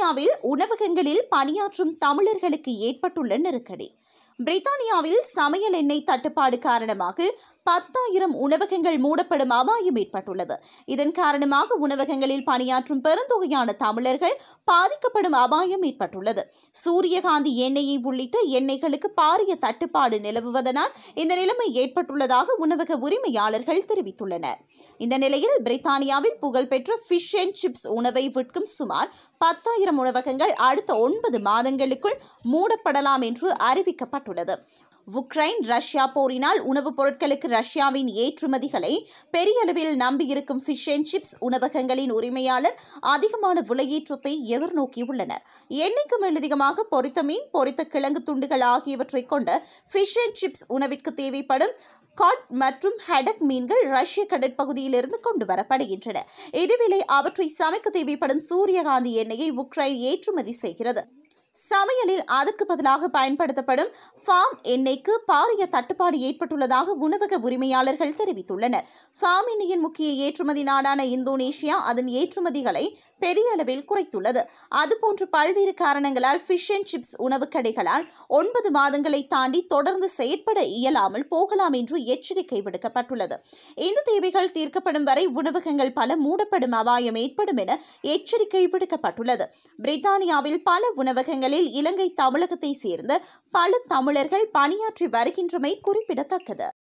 பிரித்தானியாவில் உணவகங்களில் பணியாற்றும் தமிழர்களுக்கு ஏற்பட்டுள்ள நெருக்கடி பிரித்தானியாவில் சமையல் எண்ணெய் தட்டுப்பாடு காரணமாக பத்தாயிரம் உணவகங்கள் மூடப்படும் அபாயம் ஏற்பட்டுள்ளது இதன் காரணமாக உணவகங்களில் பணியாற்றும் பெருந்தொகையான தமிழர்கள் பாதிக்கப்படும் அபாயம் ஏற்பட்டுள்ளது சூரியகாந்தி எண்ணெயை உள்ளிட்ட எண்ணெய்களுக்கு பாரிய தட்டுப்பாடு நிலவுவதனால் இந்த நிலைமை ஏற்பட்டுள்ளதாக உணவக உரிமையாளர்கள் தெரிவித்துள்ளனர் இந்த நிலையில் பிரித்தானியாவில் புகழ்பெற்ற ஃபிஷ் அண்ட் சிப்ஸ் உணவை விற்கும் சுமார் பத்தாயிரம் உணவகங்கள் அடுத்த ஒன்பது மாதங்களுக்குள் மூடப்படலாம் என்று அறிவிக்கப்பட்டுள்ளது உக்ரைன் ரஷ்யா போரினால் உணவுப் பொருட்களுக்கு ரஷ்யாவின் ஏற்றுமதிகளை பெரிய அளவில் நம்பியிருக்கும் ஃபிஷ் அண்ட் சிப்ஸ் உணவகங்களின் உரிமையாளர் அதிகமான விலையேற்றத்தை எதிர்நோக்கியுள்ளனர் எண்ணெய்க்கும் அதிகமாக பொரித்த மீன் பொரித்த கிழங்கு துண்டுகள் ஆகியவற்றை கொண்ட ஃபிஷ் அண்ட் சிப்ஸ் உணவிற்கு தேவைப்படும் காட் மற்றும் ஹெடக் மீன்கள் ரஷ்ய கடற்பகுதியிலிருந்து கொண்டு வரப்படுகின்றன இதுவேளை அவற்றை சமைக்க தேவைப்படும் சூரியகாந்தி எண்ணெயை உக்ரைன் ஏற்றுமதி செய்கிறது சமையலில் அதுக்கு பதிலாக பயன்படுத்தப்படும் ஃபார்ம் எண்ணெய்க்கு பாரிய தட்டுப்பாடு ஏற்பட்டுள்ளதாக உணவக உரிமையாளர்கள் தெரிவித்துள்ளனர் ஃபார்ம் எண்ணெயின் முக்கிய ஏற்றுமதி நாடான இந்தோனேஷியா அதன் ஏற்றுமதிகளை பெரிய அளவில் குறைத்துள்ளது அதுபோன்று பல்வேறு காரணங்களால் ஃபிஷ் அண்ட் சிப்ஸ் உணவு கடைகளால் ஒன்பது மாதங்களை தாண்டி தொடர்ந்து செயற்பட இயலாமல் போகலாம் என்று எச்சரிக்கை விடுக்கப்பட்டுள்ளது இந்த தேவைகள் தீர்க்கப்படும் வரை உணவகங்கள் பல மூடப்படும் அபாயம் ஏற்படும் என எச்சரிக்கை விடுக்கப்பட்டுள்ளது பிரித்தானியாவில் பல உணவகங்களில் இலங்கை தமிழகத்தை சேர்ந்த பல தமிழர்கள் பணியாற்றி வருகின்றமை குறிப்பிடத்தக்கது